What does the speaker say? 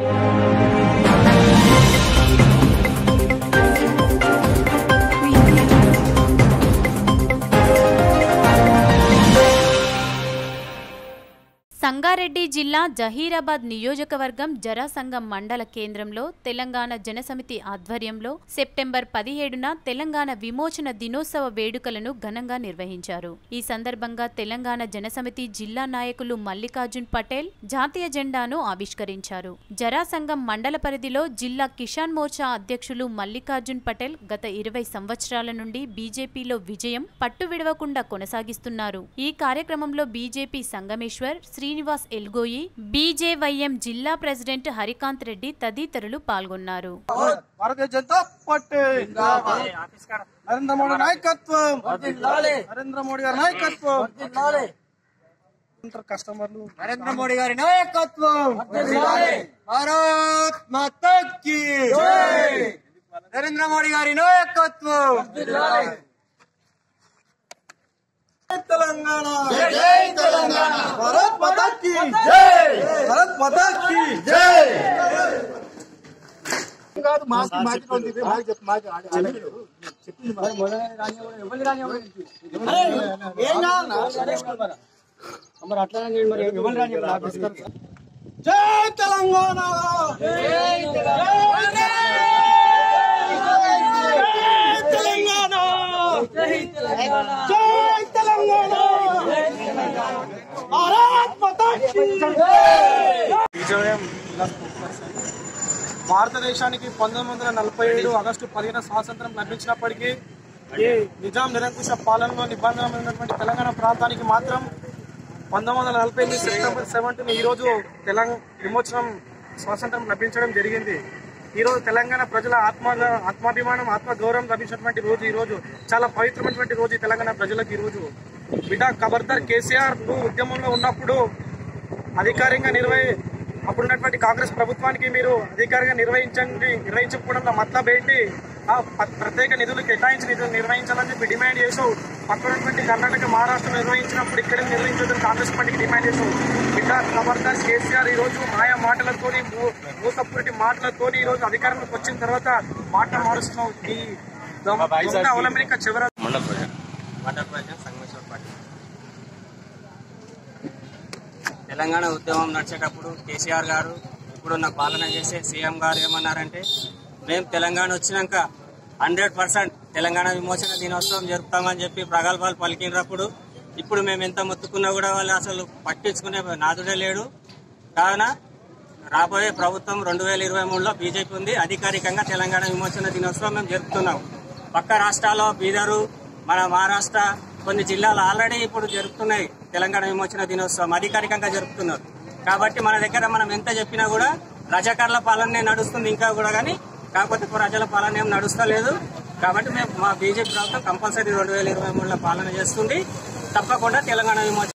సంగారెడ్డి జిల్లా జహీరాబాద్ నియోజకవర్గం జరాసంగం మండల కేంద్రంలో తెలంగాణ జనసమితి ఆధ్వర్యంలో సెప్టెంబర్ పదిహేడున తెలంగాణ విమోచన దినోత్సవ వేడుకలను ఘనంగా నిర్వహించారు ఈ సందర్భంగా తెలంగాణ జనసమితి జిల్లా నాయకులు మల్లికార్జున్ పటేల్ జాతీయ జెండాను ఆవిష్కరించారు జరాసంగం మండల పరిధిలో జిల్లా కిసాన్ మోర్చా అధ్యక్షులు మల్లికార్జున్ పటేల్ గత ఇరవై సంవత్సరాల నుండి బీజేపీలో విజయం పట్టు విడవకుండా కొనసాగిస్తున్నారు ఈ కార్యక్రమంలో బీజేపీ సంగమేశ్వర్ శ్రీనివాస్ ఎల్గోయి బీజేవైఎం జిల్లా ప్రెసిడెంట్ హరికాంత్ రెడ్డి తదితరులు పాల్గొన్నారు భారతీయ జనతా పార్టీ నరేంద్ర మోడీ నాయకత్వం నరేంద్ర మోడీ గారి నాయకత్వం ఉంటారు కస్టమర్లు నరేంద్ర మోడీ గారి నాయకత్వం భారత్ మాతా కీ నరేంద్ర మోడీ గారి నాయకత్వం తెలంగాణ జై తెలంగాణ భారత్ మాతా కీ జై భారత్ మాతా కీ జై జై తెలంగాణ జై తెలంగాణ జై తెలంగాణ భారత్ మాతా కీ విజయం భారతదేశానికి పంతొమ్మిది వందల నలభై ఏడు ఆగస్టు పదిహేను స్వాతంత్రం లభించినప్పటికీ ఈ నిజాం నిరంకుశ పాలనలో నిబంధనమైనటువంటి తెలంగాణ ప్రాంతానికి మాత్రం పంతొమ్మిది వందల నలభై ఎనిమిది సెప్టెంబర్ సెవెంటీన్ ఈ రోజు తెలంగాణ విమోచనం స్వాతంత్రం లభించడం జరిగింది ఈ రోజు తెలంగాణ ప్రజల ఆత్మ ఆత్మాభిమానం ఆత్మ గౌరవం లభించినటువంటి రోజు ఈ రోజు చాలా పవిత్రమైనటువంటి రోజు ఈ తెలంగాణ ప్రజలకు ఈ రోజు బిడ్డ ఖబర్దార్ కేసీఆర్ నువ్వు ఉద్యమంలో ఉన్నప్పుడు అధికారికంగా నిర్వహి అప్పుడున్నటువంటి కాంగ్రెస్ ప్రభుత్వానికి మీరు అధికారికంగా నిర్వహించండి నిర్వహించకపోవడంలో మతలబ్ ఏంటి ఆ ప- ప్రత్యేక నిధులు కేటాయించి నిధులు నిర్వహించాలని చెప్పి డిమాండ్ చేసావు పక్కనటువంటి కర్ణాటక మహారాష్ట్ర నిర్వహించినప్పుడు ఇక్కడ నిర్వహించదని కాంగ్రెస్ పార్టీకి డిమాండ్ చేసావు బిడ్డ ఖబర్దార్ కేసీఆర్ ఈ రోజు మాయా మాటలతోని మూ- మూసపూరిటి మాటలతోని ఈ రోజు అధికారంలోకి వచ్చిన తర్వాత మాట మారుస్తున్నావు ఈ దొంగ దొంగ అవలంబనిక చివర మండల ప్రజలు మండల ప్రజలు సంగమేశ్వర పార్టీ తెలంగాణ ఉద్యమం నడిచేటప్పుడు కేసీఆర్ గారు ఇప్పుడున్న పాలన చేసే సీఎం గారు ఏమన్నారంటే మేము తెలంగాణ వచ్చినాక హండ్రెడ్ పర్సెంట్ తెలంగాణ విమోచన దినోత్సవం జరుపుతామని చెప్పి ప్రగల్భాలు పలికినప్పుడు ఇప్పుడు మేము ఎంత మొత్తుకున్నా కూడా వాళ్ళు అసలు పట్టించుకునే నాదుడే లేడు కావున రాబోయే ప్రభుత్వం రెండు వేల ఇరవై మూడులో బీజేపీ ఉంది అధికారికంగా తెలంగాణ విమోచన దినోత్సవం మేము జరుపుతున్నాం పక్క రాష్ట్రాల్లో బీదరు మన మహారాష్ట్ర కొన్ని జిల్లాలు ఆల్రెడీ ఇప్పుడు జరుపుతున్నాయి తెలంగాణ విమోచన దినోత్సవం అధికారికంగా జరుపుతున్నారు కాబట్టి మన దగ్గర మనం ఎంత చెప్పినా కూడా రజాకారుల పాలనే నడుస్తుంది ఇంకా కూడా కానీ కాకపోతే ప్రజల పాలన ఏం నడుస్తలేదు కాబట్టి మేము మా బీజేపీ ప్రభుత్వం కంపల్సరీ రెండు వేల ఇరవై మూడులో పాలన చేస్తుంది తప్పకుండా తెలంగాణ విమోచన